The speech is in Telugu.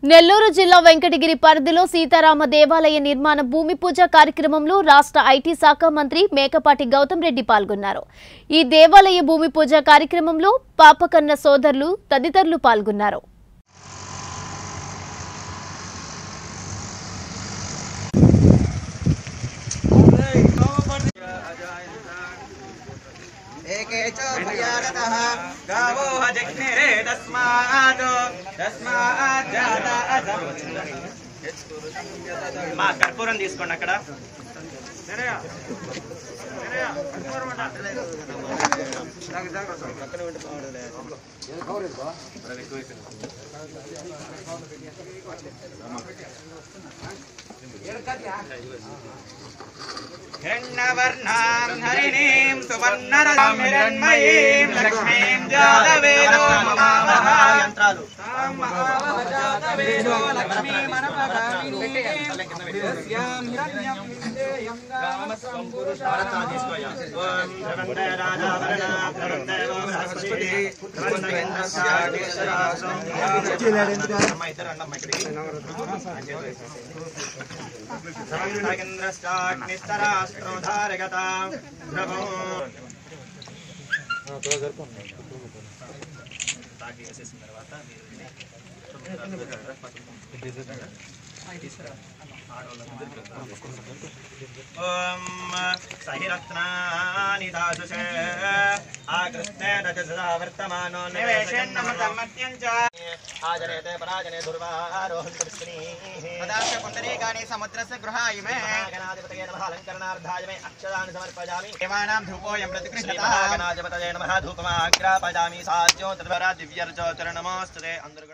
నెల్లూరు జిల్లా వెంకటగిరి పరిధిలో సీతారామ దేవాలయ నిర్మాణ భూమి పూజ కార్యక్రమంలో రాష్ట్ర ఐటీ శాఖ మంత్రి మేకపాటి గౌతమ్ రెడ్డి పాల్గొన్నారు ఈ దేవాలయ భూమి పూజ కార్యక్రమంలో పాపకన్న సోదరులు తదితరులు పాల్గొన్నారు एके च भयानतः गावो हजग्निरे तस्मात् तस्मात् जाता అసర్వ మా కర్పూరం తీసుకోండి అక్కడ हिरण्यवर्णां हरिणीं सुवर्णरसां हिरण्मयीं लक्ष्मीं जातवेदो ममावः యంత్రాలు जातवेदो సమగ్రశ్చాగ్నిస్తరాస్త్రోధారగత ప్రభో తాకి వేసేసిన తర్వాత ఓం సహిరత్నాని దాసుషే ఆకృష్ణే రజసదా వర్తమానో నివేశన్నమతమత్యం చ ఆజనేతే పరాజనే దుర్వారోహం కృష్ణీ తదాశ పుండరీకాని సముద్రస్య గృహాయిమే గణాధిపతయే నమః అలంకరణార్థాయ మే అక్షరాన్ని సమర్పయామి దేవానాం ధూపోయం ప్రతిగృహ్యతః గణాధిపతయే నమః ధూపమాగ్రాపయామి సాజ్యో తద్వరా దివ్యర్చో చరణమోస్తుతే అందరూ